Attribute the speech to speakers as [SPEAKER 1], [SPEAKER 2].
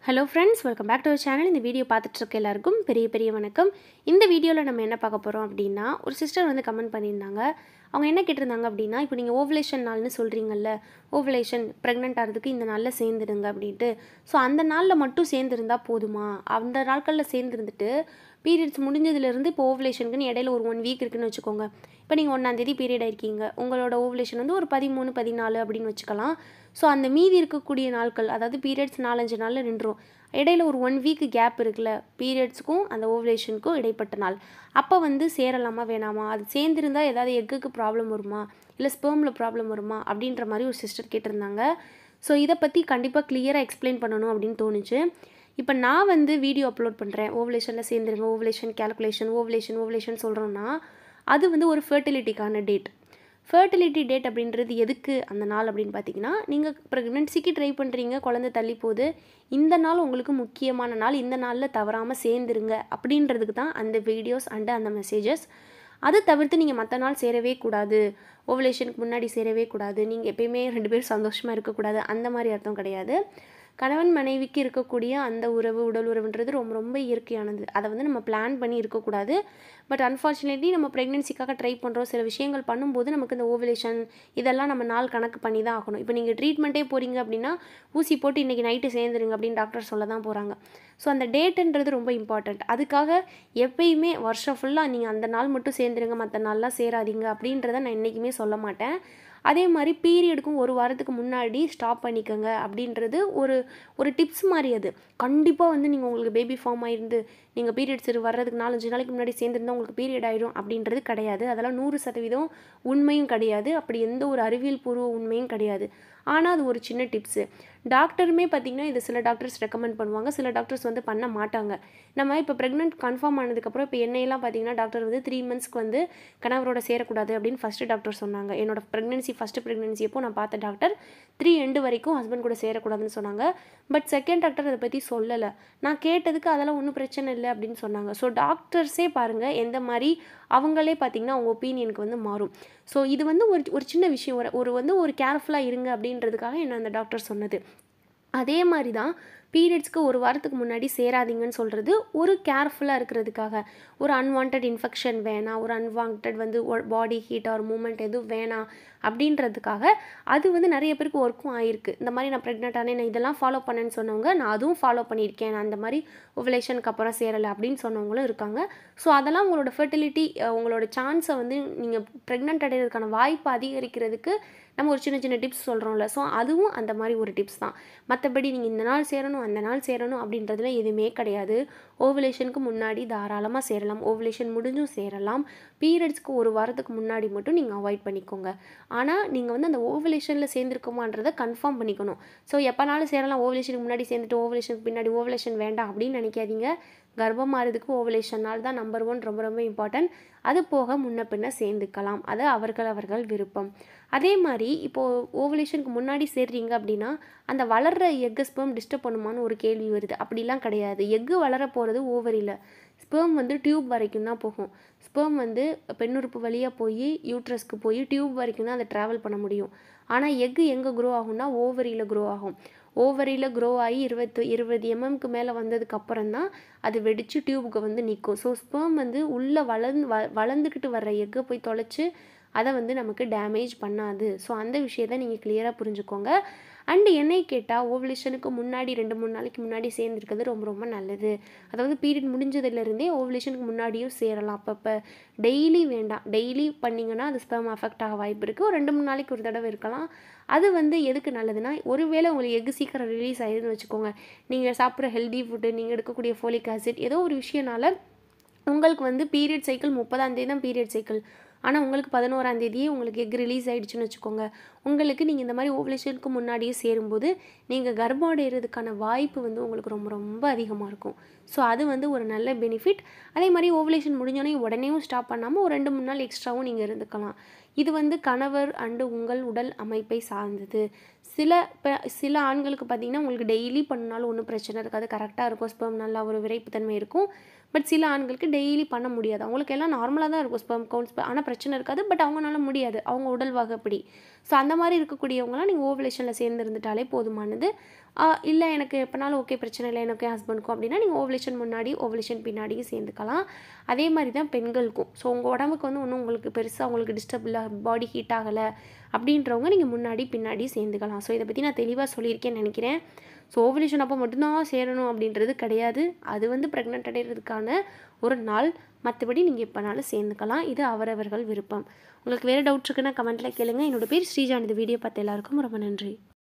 [SPEAKER 1] hello friends welcome back to our channel இந்த video பார்த்துட்டு இருக்க எல்லாருக்கும் பெரிய பெரிய வணக்கம் இந்த வீடியோவில் நம்ம என்ன பார்க்க போகிறோம் அப்படின்னா ஒரு சிஸ்டர் வந்து கமெண்ட் பண்ணியிருந்தாங்க அவங்க என்ன கேட்டிருந்தாங்க அப்படின்னா இப்போ நீங்கள் ஓவலேஷன் நாள்னு சொல்கிறீங்கல்ல ஓவலேஷன் ப்ரெக்னென்ட் ஆகிறதுக்கு இந்த நாளில் சேர்ந்துடுங்க அப்படின்ட்டு ஸோ அந்த நாளில் மட்டும் சேர்ந்துருந்தா போதுமா அந்த நாட்களில் சேர்ந்துருந்துட்டு பீரியட்ஸ் முடிஞ்சதுலேருந்து இப்போ ஓவலேஷனுக்குன்னு இடையில ஒரு ஒன் வீக் இருக்குன்னு வச்சுக்கோங்க இப்போ நீங்கள் ஒன்றாந்தேதி பீரியட் ஆயிருக்கீங்க உங்களோட ஓவலேஷன் வந்து ஒரு பதிமூணு பதினாலு அப்படின்னு வச்சுக்கலாம் ஸோ அந்த மீதி இருக்கக்கூடிய நாட்கள் அதாவது பீரியட்ஸ் நாலஞ்சு நாளில் நின்றும் இடையில ஒரு ஒன் வீக் கேப் இருக்குல்ல பீரியட்ஸுக்கும் அந்த ஓவலேஷனுக்கும் இடைப்பட்ட நாள் அப்போ வந்து சேரலாமா வேணாமா அது சேர்ந்துருந்தா ஏதாவது எக்குக்கு ப்ராப்ளம் வருமா இல்லை ஸ்பெர்மில் ப்ராப்ளம் வருமா அப்படின்ற மாதிரி ஒரு சிஸ்டர் கேட்டிருந்தாங்க ஸோ இதை பற்றி கண்டிப்பாக கிளியராக எக்ஸ்பிளைன் பண்ணணும் அப்படின்னு தோணுச்சு இப்போ நான் வந்து வீடியோ அப்லோட் பண்ணுறேன் ஓவலேஷனில் சேர்ந்துருங்க ஓவலேஷன் கேல்குலேஷன் ஓவலேஷன் ஓவலேஷன் சொல்கிறோன்னா அது வந்து ஒரு ஃபர்டிலிட்டிக்கான டேட் ஃபர்டிலிட்டி டேட் அப்படின்றது எதுக்கு அந்த நாள் அப்படின்னு பார்த்தீங்கன்னா நீங்கள் ப்ரெக்னென்சிக்கு ட்ரை பண்ணுறீங்க குழந்தை தள்ளி போகுது இந்த நாள் உங்களுக்கு முக்கியமான நாள் இந்த நாளில் தவறாமல் சேர்ந்துருங்க அப்படின்றதுக்கு தான் அந்த வீடியோஸ் அண்டு அந்த மெசேஜஸ் அதை தவிர்த்து நீங்கள் மற்ற நாள் சேரவே கூடாது ஓவலேஷனுக்கு முன்னாடி சேரவே கூடாது நீங்கள் எப்பயுமே ரெண்டு பேரும் சந்தோஷமாக இருக்கக்கூடாது அந்த மாதிரி அர்த்தம் கிடையாது கணவன் மனைவிக்கு இருக்கக்கூடிய அந்த உறவு உடல் உறவுன்றது ரொம்ப ரொம்ப இயற்கையானது அதை வந்து நம்ம பிளான் பண்ணி இருக்கக்கூடாது பட் அன்ஃபார்ச்சுனேட்லி நம்ம ப்ரெக்னென்சிக்காக ட்ரை பண்ணுறோம் சில விஷயங்கள் பண்ணும்போது நமக்கு இந்த ஓவலேஷன் இதெல்லாம் நம்ம நாள் கணக்கு பண்ணி தான் ஆகணும் இப்போ நீங்கள் ட்ரீட்மெண்ட்டே போகிறீங்க அப்படின்னா ஊசி போட்டு இன்றைக்கி நைட்டு சேர்ந்துருங்க அப்படின்னு டாக்டர் சொல்ல தான் போகிறாங்க ஸோ அந்த டேட்டுன்றது ரொம்ப இம்பார்ட்டண்ட் அதுக்காக எப்பயுமே வருஷம் ஃபுல்லாக நீங்கள் அந்த நாள் மட்டும் சேர்ந்துருங்க மற்ற நாள்லாம் சேராதீங்க அப்படின்றத நான் என்றைக்குமே சொல்ல மாட்டேன் அதே மாதிரி பீரியடுக்கும் ஒரு வாரத்துக்கு முன்னாடி ஸ்டாப் பண்ணிக்கோங்க அப்படின்றது ஒரு ஒரு டிப்ஸ் மாதிரி அது கண்டிப்பாக வந்து நீங்கள் உங்களுக்கு பேபி ஃபார்ம் ஆயிருந்து நீங்கள் பீரியட்ஸ் வர்றதுக்கு நாலஞ்சு நாளைக்கு முன்னாடி சேர்ந்துருந்தா உங்களுக்கு பீரியட் ஆயிடும் அப்படின்றது கிடையாது அதெல்லாம் நூறு சதவீதம் உண்மையும் கிடையாது அப்படி எந்த ஒரு அறிவியல் பூர்வ உண்மையும் கிடையாது ஆனால் அது ஒரு சின்ன டிப்ஸு டாக்டருமே பார்த்திங்கன்னா இது சில டாக்டர்ஸ் ரெக்கமெண்ட் பண்ணுவாங்க சில டாக்டர்ஸ் வந்து பண்ண மாட்டாங்க நம்ம இப்போ ப்ரெக்னென்ட் கன்ஃபார்ம் ஆனதுக்கப்புறம் இப்போ என்னையெல்லாம் பார்த்திங்கன்னா டாக்டர் வந்து த்ரீ மந்த்ஸ்க்கு வந்து கணவரோட சேரக்கூடாது அப்படின்னு ஃபஸ்ட்டு டாக்டர் சொன்னாங்க என்னோட ப்ரெக்னென்சி ஃபஸ்ட்டு ப்ரெக்னென்சி அப்போ நான் பார்த்த டாக்டர் த்ரீ எண்டு வரைக்கும் ஹஸ்பண்ட் கூட சேரக்கூடாதுன்னு சொன்னாங்க பட் செகண்ட் டாக்டர் அதை பற்றி சொல்லலை நான் கேட்டதுக்கு அதெல்லாம் ஒன்றும் பிரச்சனை இல்லை அப்படின்னு சொன்னாங்க ஸோ டாக்டர்ஸே பாருங்கள் எந்த மாதிரி அவங்களே பார்த்திங்கன்னா அவங்க ஒப்பீனியனுக்கு வந்து மாறும் ஸோ இது வந்து ஒரு ஒரு சின்ன விஷயம் ஒரு ஒரு வந்து ஒரு கேர்ஃபுல்லாக இருங்க அப்படின்றதுக்காக என்ன அந்த டாக்டர் சொன்னது அதே மாதிரி தான் பீரியட்ஸ்க்கு ஒரு வாரத்துக்கு முன்னாடி சேராதீங்கன்னு சொல்கிறது ஒரு கேர்ஃபுல்லாக இருக்கிறதுக்காக ஒரு அன்வான்ட் இன்ஃபெக்ஷன் வேணாம் ஒரு அன்வான்ட் வந்து பாடி ஹீட் ஆர் மூமெண்ட் எதுவும் வேணாம் அப்படின்றதுக்காக அது வந்து நிறைய பேருக்கு ஒர்க்கும் ஆயிருக்கு இந்த மாதிரி நான் ப்ரெக்னென்ட் ஆனேன் நான் இதெல்லாம் ஃபாலோ பண்ணேன்னு சொன்னவங்க நான் அதுவும் ஃபாலோ பண்ணியிருக்கேன் நான் அந்த மாதிரி ஓவலேஷனுக்கு அப்புறம் சேரலை அப்படின்னு சொன்னவங்களும் இருக்காங்க ஸோ அதெல்லாம் உங்களோட ஃபர்டிலிட்டி உங்களோட சான்ஸை வந்து நீங்கள் ப்ரெக்னென்ட் அடைகிறதுக்கான வாய்ப்பு அதிகரிக்கிறதுக்கு நம்ம ஒரு சின்ன சின்ன டிப்ஸ் சொல்கிறோம்ல ஸோ அதுவும் அந்த மாதிரி ஒரு டிப்ஸ் தான் மற்றபடி நீங்கள் இந்த நாள் சேரணும் அந்த நாள் சேரணும் அப்படின்றதுல எதுவுமே கிடையாது ஓவலேஷனுக்கு முன்னாடி தாராளமாக சேரலாம் ஓவலேஷன் முடிஞ்சும் சேரலாம் பீரியட்ஸ்க்கு ஒரு வாரத்துக்கு முன்னாடி மட்டும் நீங்கள் அவாய்ட் பண்ணிக்கோங்க ஆனால் நீங்கள் வந்து அந்த ஓவலேஷனில் சேர்ந்துருக்கோமான்றதை கன்ஃபார்ம் பண்ணிக்கணும் ஸோ எப்போனாலும் சேரலாம் ஓவலேஷனுக்கு முன்னாடி சேர்ந்துட்டு ஓவலேஷனுக்கு பின்னாடி ஓவலேஷன் வேண்டாம் அப்படின்னு நினைக்காதீங்க கர்ப்பம் மாறதுக்கு ஓவலேஷன் நாள் தான் நம்பர் ஒன் ரொம்ப ரொம்ப இம்பார்ட்டன்ட் அது போக முன்ன பின்ன சேர்ந்துக்கலாம் அது அவர்கள் அவர்கள் விருப்பம் அதே மாதிரி இப்போது ஓவலேஷனுக்கு முன்னாடி சேர்றீங்க அப்படின்னா அந்த வளர்கிற எக்கு ஸ்பெர்ம் டிஸ்டர்ப் பண்ணுமான்னு ஒரு கேள்வி வருது அப்படிலாம் கிடையாது எக்கு வளர போகிறது ஓவரில் ஸ்பெர்ம் வந்து டியூப் வரைக்கும் தான் போகும் ஸ்பெர்ம் வந்து பெண்ணுறுப்பு வழியாக போய் யூட்ரஸ்க்கு போய் டியூப் வரைக்கும் தான் அதை ட்ராவல் பண்ண முடியும் ஆனால் எக்கு எங்கே க்ரோ ஆகும்னா ஓவரியில் க்ரோ ஆகும் ஓவரியில் க்ரோ ஆகி இருபத்து இருபது எம்எம்க்கு மேலே வந்ததுக்கு அப்புறம் தான் அது வெடித்து டியூபுக்கு வந்து நிற்கும் ஸோ ஸ்பெர்ம் வந்து உள்ளே வளர்ந்து வ வளர்ந்துக்கிட்டு வர்ற எக்கை போய் தொலைச்சி அதை வந்து நமக்கு டேமேஜ் பண்ணாது ஸோ அந்த விஷயத்த நீங்கள் கிளியராக புரிஞ்சுக்கோங்க அண்டு என்னை கேட்டால் ஓவலேஷனுக்கு முன்னாடி ரெண்டு மூணு நாளைக்கு முன்னாடி சேர்ந்துருக்கிறது ரொம்ப ரொம்ப நல்லது அதாவது பீரியட் முடிஞ்சதுலேருந்தே ஓவலேஷனுக்கு முன்னாடியும் சேரலாம் அப்பப்போ டெய்லி வேண்டாம் டெய்லி பண்ணிங்கன்னா அது ஸ்பெர்ம் அஃபெக்ட் ஆக வாய்ப்பு இருக்குது ஒரு ரெண்டு மூணு நாளைக்கு ஒரு தடவை இருக்கலாம் அது வந்து எதுக்கு நல்லதுன்னா ஒருவேளை உங்களுக்கு எக்கு சீக்கிரம் ரிலீஸ் ஆயிடுதுன்னு வச்சுக்கோங்க நீங்கள் சாப்பிட்ற ஹெல்தி ஃபுட்டு நீங்கள் எடுக்கக்கூடிய ஃபோலிக் ஆசிட் ஏதோ ஒரு விஷயனால உங்களுக்கு வந்து பீரியட் சைக்கிள் முப்பதாந்தேதி தான் பீரியட் சைக்கிள் ஆனால் உங்களுக்கு பதினோராந்தேதியே உங்களுக்கு எக் ரிலீஸ் ஆகிடுச்சுன்னு வச்சுக்கோங்க உங்களுக்கு நீங்கள் இந்த மாதிரி ஓவலேஷனுக்கு முன்னாடியே சேரும்போது நீங்கள் கர்ப்பம் அடைகிறதுக்கான வாய்ப்பு வந்து உங்களுக்கு ரொம்ப ரொம்ப அதிகமாக இருக்கும் ஸோ அது வந்து ஒரு நல்ல பெனிஃபிட் அதே மாதிரி ஓவலேஷன் முடிஞ்சோடனே உடனேயும் ஸ்டாப் பண்ணாமல் ஒரு ரெண்டு மூணு நாள் எக்ஸ்ட்ராவும் நீங்கள் இருந்துக்கலாம் இது வந்து கணவர் அண்டு உங்கள் உடல் அமைப்பை சார்ந்தது சில இப்போ சில ஆண்களுக்கு பார்த்திங்கன்னா உங்களுக்கு டெய்லி பண்ணாலும் ஒன்றும் பிரச்சனை இருக்காது கரெக்டாக இருக்கும் ஸ்பெர்ம் நல்லா ஒரு விரைப்புத்தன்மை இருக்கும் பட் சில ஆண்களுக்கு டெய்லி பண்ண முடியாது அவங்களுக்கு எல்லாம் நார்மலாக தான் இருக்கும் ஸ்பெர்ம் கவுண்ட்ஸ் ஆனால் பிரச்சனை இருக்காது பட் அவங்களால முடியாது அவங்க உடல் வகைப்படி ஸோ அந்த மாதிரி இருக்கக்கூடியவங்களாம் நீங்கள் ஓவலேஷனில் சேர்ந்து இருந்துட்டாலே போதுமானது இல்லை எனக்கு எப்போனாலும் ஓகே பிரச்சனை இல்லை எனக்கு என் ஹஸ்பண்டுக்கும் அப்படின்னா நீங்கள் ஓவலேஷன் முன்னாடி ஓவலேஷன் பின்னாடியும் சேர்ந்துக்கலாம் அதே மாதிரி தான் பெண்களுக்கும் ஸோ உங்கள் உடம்புக்கு வந்து ஒன்றும் உங்களுக்கு பெருசாக உங்களுக்கு டிஸ்டர்ப் இல்லை பாடி ஹீட் ஆகலை அப்படின்றவங்க நீங்கள் முன்னாடி பின்னாடி சேர்ந்துக்கலாம் ஸோ இதை பற்றி நான் தெளிவாக சொல்லியிருக்கேன்னு நினைக்கிறேன் ஸோ ஓவலேஷன் அப்போ மட்டும்தான் சேரணும் அப்படின்றது கிடையாது அது வந்து ப்ரெக்னென்ட் அடைகிறதுக்கான ஒரு நாள் மற்றபடி நீங்கள் எப்போனாலும் சேர்ந்துக்கலாம் இது அவரவர்கள் விருப்பம் உங்களுக்கு வேறு டவுட் இருக்குன்னா கமெண்ட்டில் கேளுங்க என்னோட பேர் ஸ்ரீஜா இந்த வீடியோ பார்த்த எல்லாருக்கும் ரொம்ப நன்றி